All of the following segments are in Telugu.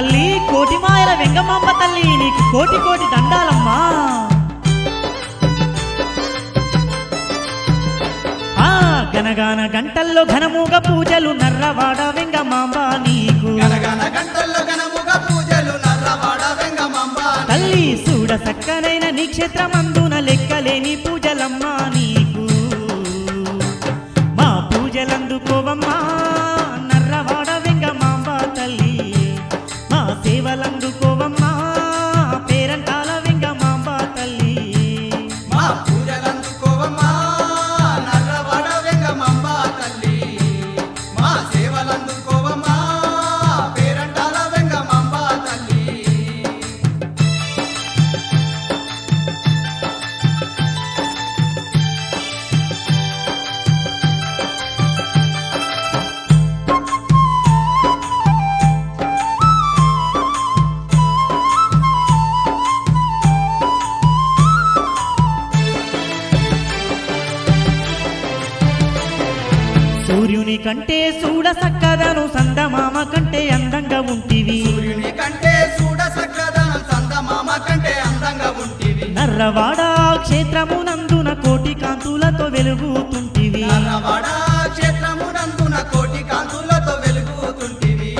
తల్లి కోటి మాయల వెంగమాంబ తల్లి నీకు కోటి కోటి దండాలమ్మా ఆ గనగాన గంటల్లో ఘనముగ పూజలు నర్రవాడ వెంగమాంబ నీకు గనగన గంటల్లో గనముగా పూజలు నర్రవాడ వెంగమాంబ తల్లి చూడ సక్కనైన నీ క్షేత్రమందున లెక్కలేని పూజలమ్మా నీకు మా పూజలందుకోవమ్మా నర్రవాడ వెంగమాంబ తల్లి మా సేవలందుకోవమ్మా పేరంటాల వెంగమాంబ తల్లి మా పూజలందుకోవమ్మా నర్రవాడ వెంగమాంబ తల్లి మా సేవలందుకోవమ్మా పేరంటాల వెంగమాంబ తల్లి సూర్యుని కంటే చూడ సక్కదను సందమామ కంటే అందంగా ఉంటివి సూర్యుని కంటే చూడ సక్కదనం సందమామ కంటే అందంగా ఉంటివి నర్రవాడ క్షేత్రమునందున కోటి కాంతులతో వెలుగుతుంటివి నర్రవాడ క్షేత్రమునందున కోటి కాంతులతో వెలుగుతుంటివి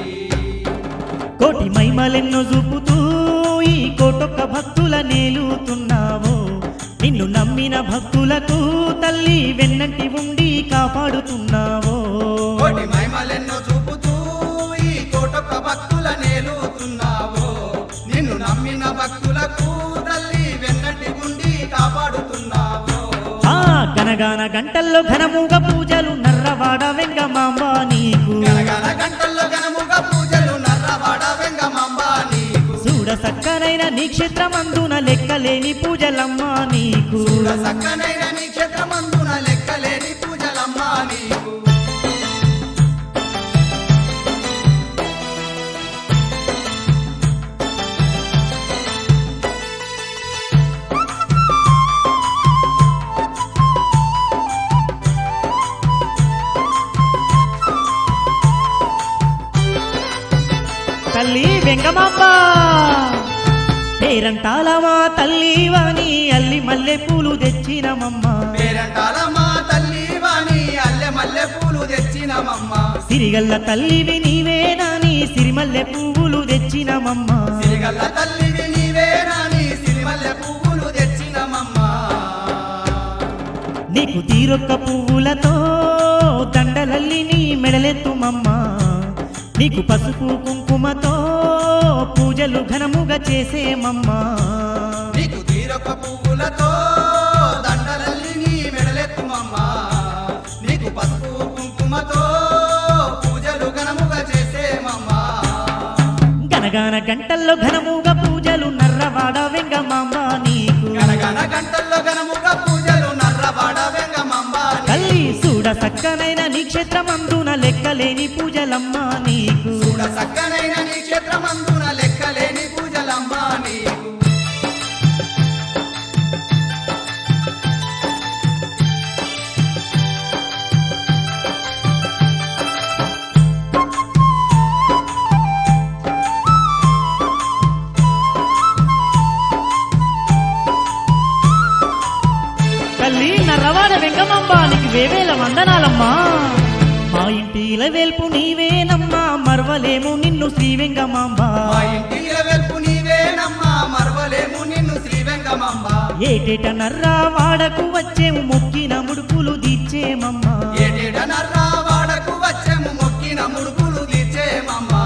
కోటి మైమలెన్నో చూపుతూ ఈ కోటొక్క భక్తుల నేలుతున్నావు నిన్ను నమ్మిన భక్తులకు తల్లి వెన్నంటి ఉండి కాపాడుతున్నావు కోటి మహిమలెన్నో చూపుతూ ఈ కోటొక్క భక్తుల నేలుతున్నావు నిన్ను నమ్మిన భక్తులకు తల్లి వెన్నటి గుండి కాపాడుతున్నావు ఆ గనగాన గంటల్లో ఘనముగా పూజలు నర్రవాడ వెంగమాంబ నీకు గనగన గంటల్లో గనముగా పూజలు నర్రవాడ వెంగమాంబ నీకు చూడ సక్కనైన నీ క్షేత్రమందున లెక్కలేని పూజలమ్మ నీకు చూడ సక్కనైన నీ క్షేత్రమందున లెక్కలేని పూజలమ్మా నీకు తల్లి వెంగమాంబ పేరంటాలమా తల్లి వాణి అల్లి మల్లె పూలు తెచ్చినమమ్మ పేరంటాలమ్మా తల్లి వాణి అల్లె మల్లె పూలు తెచ్చినమమ్మ సిరిగల్ల తల్లివి నీవేనాని సిరిమల్లె పువ్వులు తెచ్చినమమ్మ సిరిగల్ల తల్లివి నీవేనాని సిరిమల్లె పువ్వులు తెచ్చినమమ్మా నీకు తీరొక్క పువ్వులతో దండలల్లి నీ మెడలెత్తుమమ్మ నీకు పసుపు కుంకుమతో పూజలు ఘనముగా చేసేమమ్మా నీకు తీరొక పువ్వులతో దండలల్లి నీ మెడలెత్తుమమ్మా నీకు పసుపు కుంకుమతో పూజలు ఘనముగా చేసేమమ్మా గనగాన గంటల్లో ఘనముగా పూజలు నర్రవాడ వెంగమాంబ నీకు గనగన గంటల్లో ఘనముగా పూజలు నర్రవాడ వెంగమమ్మ తల్లి చూడ సక్కనైన నీ క్షేత్రమందున లెక్కలేని పూజలమ్మ నీకు చూడ సక్కనైన నీ క్షేత్రమందున లెక్కలేని పూజలమ్మా నీకు తల్లి నర్రవాడ వెంగమాంబ నీకు వేవేల వందనాలమ్మా మా ఇంటి ఇలవేల్పు నీవేనమ్మా మరవలేము నిన్ను శ్రీ వెంగమాంబ మా ఇంటి వెల్పు నీవేనమ్మా మరవలేము నిన్ను శ్రీ వెంగమమ్మ ఏటేట నర్రా వాడకు వచ్చేము మొక్కిన ముడుపులు దీచేమమ్మా ఏడేడ నర్రా వాడకు వచ్చేము మొక్కిన ముడుపులు తీర్చేమమ్మా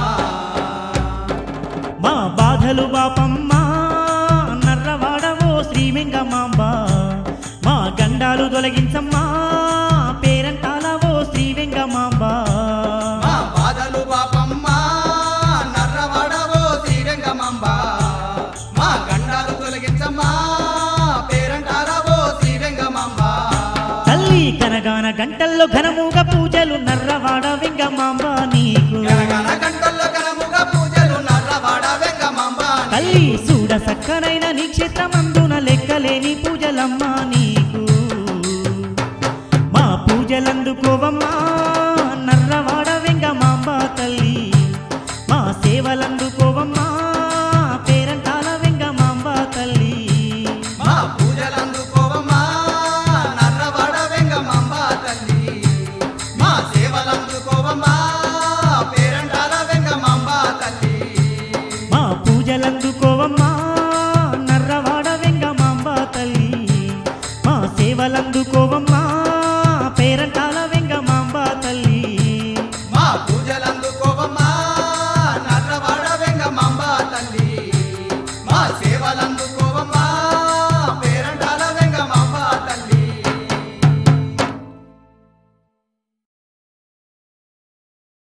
మా బాధలు బాపమ్మా నర్రవాడవో శ్రీ వెంగమాంబ మా గండాలు తొలగించమ్మా పేరంటాలవో శ్రీ వెంగమాంబ మా బాధలు పాపమ్మ నర్రవాడవో శ్రీ వెంగమమ్మ మా గండాలు తొలగించమ్మా పేరంటారవో శ్రీ వెంగమమ్మ తల్లి కనగాన గంటల్లో ఘనముగా పూజలు నర్రవాడ వెంగమాంబ నీకు గనగన గంటల్లో గనముగా పూజలు నర్రవాడ వెంగమమ్మ తల్లి చూడ సక్కనైన నీ క్షేత్రమందున లెక్కలేని పూజలమ్మ నీకు మా పూజలందుకోవమ్మా నర్రవాడ వెంగమాంబ తల్లి మా సేవలందుకో అందుకోవ